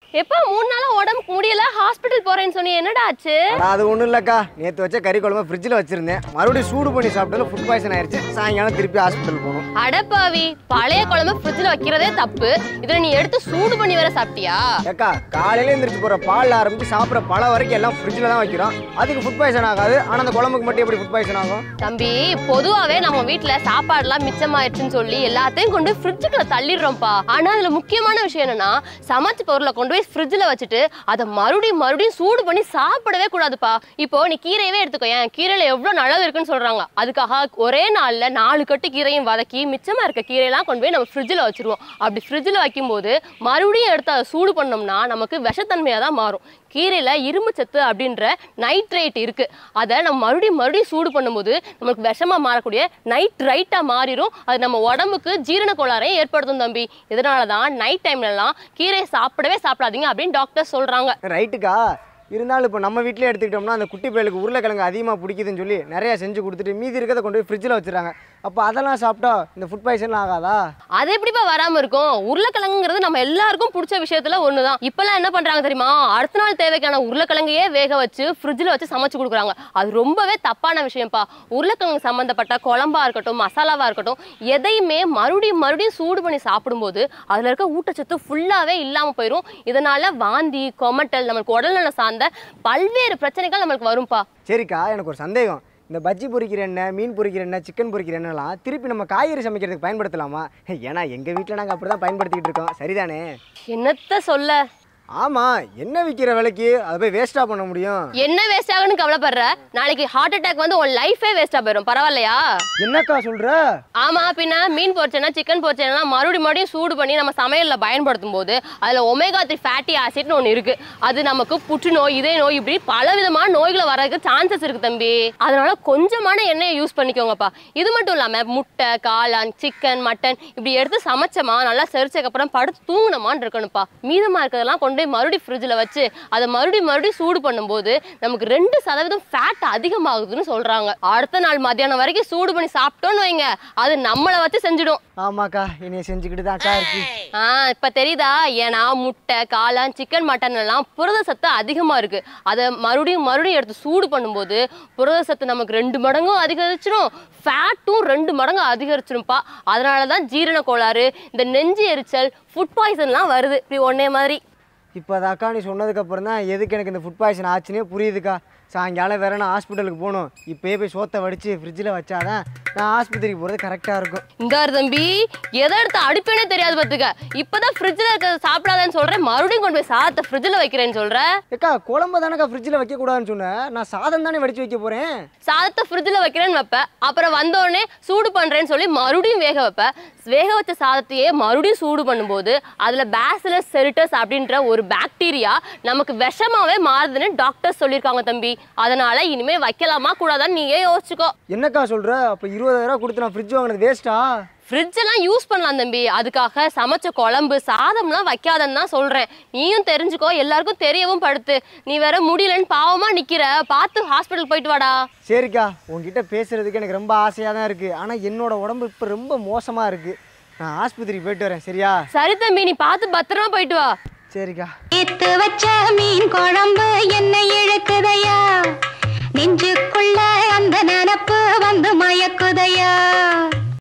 எப்ப மூணு நாளா உடம்புக்கு முடியல ஹாஸ்பிட்டல் போறேன்னு சொன்னி என்னடா ஆச்சு ஆனா அது ஒன்றும் இல்லைக்கா நேற்று வச்ச கறி குழம்பு ஃப்ரிட்ஜில் வச்சிருந்தேன் மறுபடியும் சூடு பண்ணி சாப்பிட்டாலும் ஃபுட் பாய்சன் ஆயிடுச்சு சாயங்காலம் திருப்பி ஹாஸ்பிட்டல் போகணும் அடப்பாவி பழைய குழம்பு ஃப்ரிட்ஜ்ல வைக்கிறதே தப்பு இதுல நீ எடுத்து சூடு பண்ணி வேற சாப்பிட்டியா ஏக்கா காலையில எந்திரிச்சு போகிற பாலில் ஆரம்பிச்சு சாப்பிட்ற பழம் வரைக்கும் எல்லாம் ஃப்ரிட்ஜில் தான் வைக்கிறோம் அதுக்கு ஃபுட் பாய்சன் ஆகாது ஆனால் அந்த குழம்புக்கு மட்டும் எப்படி ஃபுட் பாய்சன் ஆகும் தம்பி பொதுவாவே நம்ம வீட்ல சாப்பாடுலாம் மிச்சமாயிடுச்சுன்னு சொல்லி எல்லாத்தையும் கொண்டு ஃப்ரிட்ஜுக்குள்ள தள்ளிடுறோம்ப்பா ஆனா அதுல முக்கியமான விஷயம் என்னன்னா சமைச்ச பொருளை கொண்டு போய் ஃப்ரிட்ஜில் வச்சுட்டு அதை மறுபடியும் மறுபடியும் சூடு பண்ணி சாப்பிடவே கூடாதுப்பா இப்போ நீ கீரையவே எடுத்துக்கோ ஏன் கீரையில எவ்வளவு நல்லது இருக்குன்னு சொல்றாங்க அதுக்காக ஒரே நாள்ல நாலு கட்டு கீரையும் வதக்கி மிச்சமா இருக்க கீரையெல்லாம் கொண்டு போய் நம்ம ஃப்ரிட்ஜில் வச்சிருவோம் அப்படி ஃப்ரிட்ஜில் வைக்கும்போது மறுபடியும் எடுத்து அதை சூடு பண்ணோம்னா நமக்கு விஷத்தன்மையாக தான் மாறும் கீரையில இரும்பு சத்து அப்படின்ற நைட்ரேட் இருக்கு அதை நம்ம மறுபடியும் மறுபடியும் சூடு பண்ணும்போது நமக்கு விஷமா மாறக்கூடிய நைட்ரைட்டா மாறிடும் அது நம்ம உடம்புக்கு ஜீரண கோளாறையும் ஏற்படுத்தும் தம்பி இதனால தான் நைட் டைம்லலாம் கீரையை சாப்பிடவே சாப்பிடாதீங்க அப்படின்னு டாக்டர் சொல்றாங்க ரைட்டுக்கா இருந்தாலும் இப்போ நம்ம வீட்டிலே எடுத்துக்கிட்டோம்னா அந்த குட்டி பயலுக்கு உருளைக்கிழங்கு அதிகமாக பிடிக்குதுன்னு சொல்லி நிறையா செஞ்சு கொடுத்துட்டு மீதி இருக்கிறத கொண்டு போய் ஃப்ரிட்ஜில் வச்சுறாங்க அப்போ அதெல்லாம் சாப்பிட்டா இந்த ஃபுட் பாய்சன்லாம் ஆகாதா அது எப்படிப்பா வராம இருக்கும் உருளைக்கிழங்குங்கிறது நம்ம எல்லாருக்கும் பிடிச்ச விஷயத்துல ஒண்ணுதான் இப்பெல்லாம் என்ன பண்றாங்க தெரியுமா அடுத்த நாள் தேவைக்கான உருளைக்கிழங்கையே வேக வச்சு ஃப்ரிட்ஜில் வச்சு சமைச்சு கொடுக்குறாங்க அது ரொம்பவே தப்பான விஷயம்ப்பா உருளைக்கிழங்கு சம்பந்தப்பட்ட குழம்பா இருக்கட்டும் மசாலாவா இருக்கட்டும் எதையுமே மறுபடியும் மறுபடியும் சூடு பண்ணி சாப்பிடும்போது அதுல இருக்க ஊட்டச்சத்து ஃபுல்லாவே இல்லாம போயிடும் இதனால வாந்தி கொமட்டல் நமக்கு உடல்நலம் சார்ந்த பல்வேறு பிரச்சனைகள் நம்மளுக்கு வரும்பா சரிக்கா எனக்கு ஒரு சந்தேகம் இந்த பஜ்ஜி பொரிக்கிற எண்ணெய் மீன் பொரிக்கிற எண்ணெய் சிக்கன் பொரிக்கிற எண்ணெய்லாம் திருப்பி நம்ம காய்கறி சமைக்கிறதுக்கு பயன்படுத்தலாமா ஏன்னா எங்கள் வீட்டில் நாங்கள் அப்படி தான் பயன்படுத்திக்கிட்டு இருக்கோம் சரிதானே என்னத்த சொல்ல ஆமாம் எண்ணெய் விற்கிற விலைக்கு அதை போய் வேஸ்ட்டாக பண்ண முடியும் என்ன வேஸ்ட் ஆகுன்னு கவலைப்படுற நாளைக்கு ஹார்ட் அட்டாக் வந்து உன் லைஃபே வேஸ்டா போயிடும் பரவாயில்லையா என்னக்கா சொல்கிற ஆமா பின்ன மீன் பொரிச்சேன்னா சிக்கன் பொரிச்சேன்னா மறுபடியும் மறுபடியும் சூடு பண்ணி நம்ம சமையல்ல பயன்படுத்தும் போது அதுல ஒமேகா த்ரீ ஃபேட்டி ஆசிட்னு ஒன்று இருக்கு அது நமக்கு புற்றுநோய் இதய நோய் இப்படி பல விதமான நோய்களை வரதுக்கு சான்சஸ் இருக்கு தம்பி அதனால கொஞ்சமான எண்ணெயை யூஸ் பண்ணிக்கோங்கப்பா இது மட்டும் இல்லாம முட்டை காளான் சிக்கன் மட்டன் இப்படி எடுத்து சமைச்சோமா நல்லா செரிச்சதுக்கு அப்புறம் படுத்து தூங்கினமான்னு இருக்கணும்ப்பா மீதமா இருக்கிறதெல்லாம் கொண்டு போய் மறுபடியும் ஃப்ரிட்ஜில் வச்சு அதை மறுபடியும் மறுபடியும் சூடு பண்ணும்போது நமக்கு ரெண்டு சதவீதம் ஃபேட் அதிகமாகுதுன்னு சொல்றாங்க அடுத்த நாள் மத்தியானம் வரைக்கும் சூடு பண்ணி சாப்பிட்டோம்னு வைங்க அது நம்மளை வச்சு செஞ்சிடும் ஆமாக்கா என்னைய செஞ்சுக்கிட்டு தான் அக்கா இருக்கு ஆ இப்ப தெரியுதா ஏன்னா முட்டை காளான் சிக்கன் மட்டன் எல்லாம் புரத சத்து அதிகமா இருக்கு அதை மறுபடியும் மறுபடியும் எடுத்து சூடு பண்ணும்போது புரத சத்து நமக்கு ரெண்டு மடங்கும் அதிகரிச்சிடும் ஃபேட்டும் ரெண்டு மடங்கு அதிகரிச்சிரும்ப்பா அதனால தான் ஜீரண கோளாறு இந்த நெஞ்சு எரிச்சல் ஃபுட் பாய்சன்லாம் வருது இப்படி ஒன்னே மாதிரி இப்போ அக்கா நீ சொன்னதுக்கப்புறம் தான் எதுக்கு எனக்கு இந்த ஃபுட் பாய்சன் ஆச்சுன்னே புரியுதுக்கா சாயங்காலம் வேற நான் ஹாஸ்பிட்டலுக்கு போகணும் இப்போயே போய் சோத்தை வடித்து ஃப்ரிட்ஜில் வச்சாதான் நான் ஆஸ்பத்திரிக்கு போகிறது கரெக்டாக இருக்கும் இங்காரு தம்பி எதை எடுத்து அடிப்பேனே தெரியாது பார்த்துக்க இப்பதான் ஃப்ரிட்ஜில் இருக்கிறத சாப்பிடாதன்னு சொல்றேன் மறுபடியும் கொண்டு போய் சாதத்தை ஃப்ரிட்ஜில் வைக்கிறேன்னு சொல்ற ஏக்கா குழம்பு தானேக்கா ஃப்ரிட்ஜில் வைக்கக்கூடாதுன்னு சொன்னேன் நான் சாதம் தானே வடித்து வைக்க போகிறேன் சாதத்தை ஃப்ரிட்ஜில் வைக்கிறேன்னு வைப்ப அப்புறம் வந்தோடனே சூடு பண்ணுறேன்னு சொல்லி மறுபடியும் வேக வைப்ப வேக வச்ச சாதத்தையே மறுபடியும் சூடு பண்ணும்போது அதில் பேசிலஸ் செரிட்டஸ் அப்படின்ற ஒரு பாக்டீரியா நமக்கு விஷமாவே மாறுதுன்னு டாக்டர் சொல்லியிருக்காங்க தம்பி அதனால இனிமே வைக்கலாமா கூடாதான்னு நீயே யோசிச்சுக்கோ என்னக்கா சொல்கிற அப்போ இருபதாயிரம் கொடுத்து நான் ஃப்ரிட்ஜ் வாங்கினது வேஸ்ட்டா ஃப்ரிட்ஜ் எல்லாம் யூஸ் பண்ணலாம் தம்பி அதுக்காக சமைச்ச குழம்பு சாதம்லாம் வைக்காதன்னு தான் சொல்றேன் நீயும் தெரிஞ்சுக்கோ எல்லாருக்கும் தெரியவும் படுத்து நீ வேற முடியலன்னு பாவமா நிக்கிற பார்த்து ஹாஸ்பிட்டல் போயிட்டு வாடா சரிக்கா உங்ககிட்ட பேசுறதுக்கு எனக்கு ரொம்ப ஆசையாக தான் இருக்குது ஆனால் என்னோட உடம்பு இப்போ ரொம்ப மோசமாக இருக்குது நான் ஆஸ்பத்திரிக்கு போயிட்டு வரேன் சரியா சரி தம்பி நீ பார்த்து பத்திரமா போயிட்டு வா சரிக்கா நேத்து வச்ச மீன் குழம்பு என்ன இழுக்குதையா நெஞ்சுக்குள்ள அந்த நினப்பு வந்து மயக்குதையா